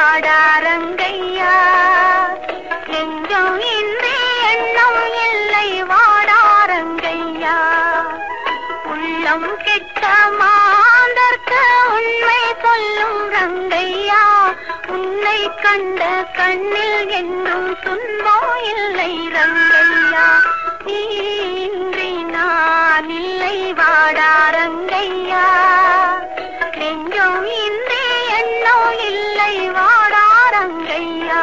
வாடாரங்கையா நெஞ்சம் இன்றி எண்ணம் இல்லை வாடாரங்கையா உள்ளம் கெட்ட மாந்தர்க்கு உண்மை சொல்லும் ரங்கையா உன்னை கண்ட கண்ணில் என்றும் துன்பம் இல்லை ரங்கையா நீ இன்றி நான் இல்லை வாடாரங்கையா நெஞ்சம் இன்றி எண்ணோ இல்லை வாடாரங்கையா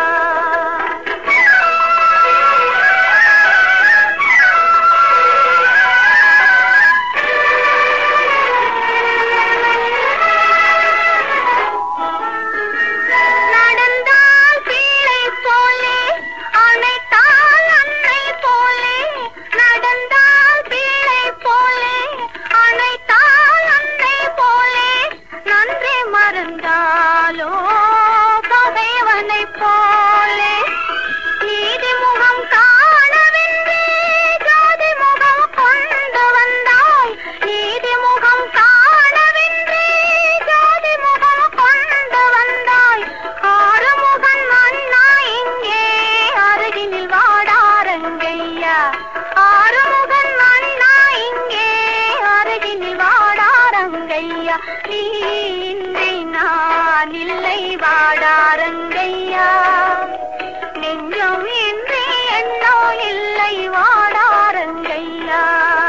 நடந்தால் பிள்ளை போலே அணைத்தால் அன்னை போலே நடந்தால் பிள்ளை போலே அணைத்தால் அன்னை போலே நன்றி மறந்தாலோ பகைவனை போலே நீதி முகம் காணவென்றே ஜாதி முகம் கொண்டு வந்தாய் நீதி முகம் காணவென்றே ஜாதி முகம் கொண்டு வந்தாய் ஆறுமுகன் அண்ணா இங்கே அருகினில் வாடாரங்கையா ஆறுமுகன் அண்ணா இங்கே அருகினில் வாடாரங்கையா நீ இன்றி நான் இல்லை வாடாரங்கையா நெஞ்சம் இன்றி எண்ணோ இல்லை வாடாரங்கையா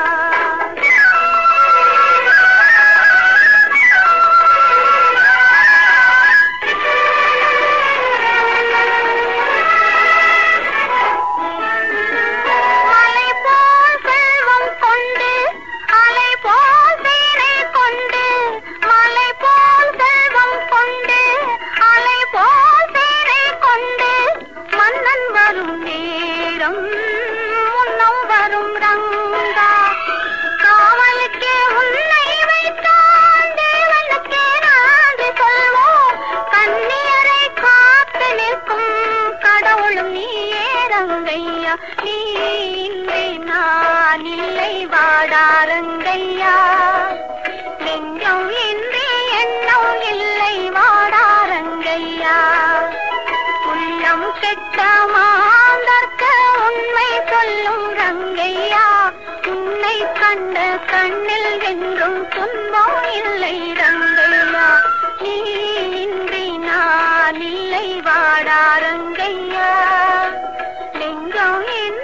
மலை போல் செல்வம் கொண்டு அலை போல் சீரை கொண்டு மலை போல் செல்வம் கொண்டு அலை போல் சீரை கொண்டு மன்னன் வரும் நேரம் முன்னம் வரும் ரங்கா காவலுக்கே உன்னை வைத்தான் தேவனுக்கே நன்றி சொல்வோம் கண்ணியரை காத்து நிற்கும் கடவுளும் நீயே ரங்கையா நீ இன்றி நான் இல்லை வாடாரங்கையா நெஞ்சம் இன்றி எண்ணம் இல்லை வாடாரங்கையா உள்ளம் கெட்ட மாந்தர்க்க உண்மை சொல்லும் ரங்கையா உன்னை கண்ட கண்ணில் என்றும் துன்பம் இல்லை ரங்கையா நீ இன்றி நான் இல்லை வாடாரங்கையா நெஞ்சம் இன்றி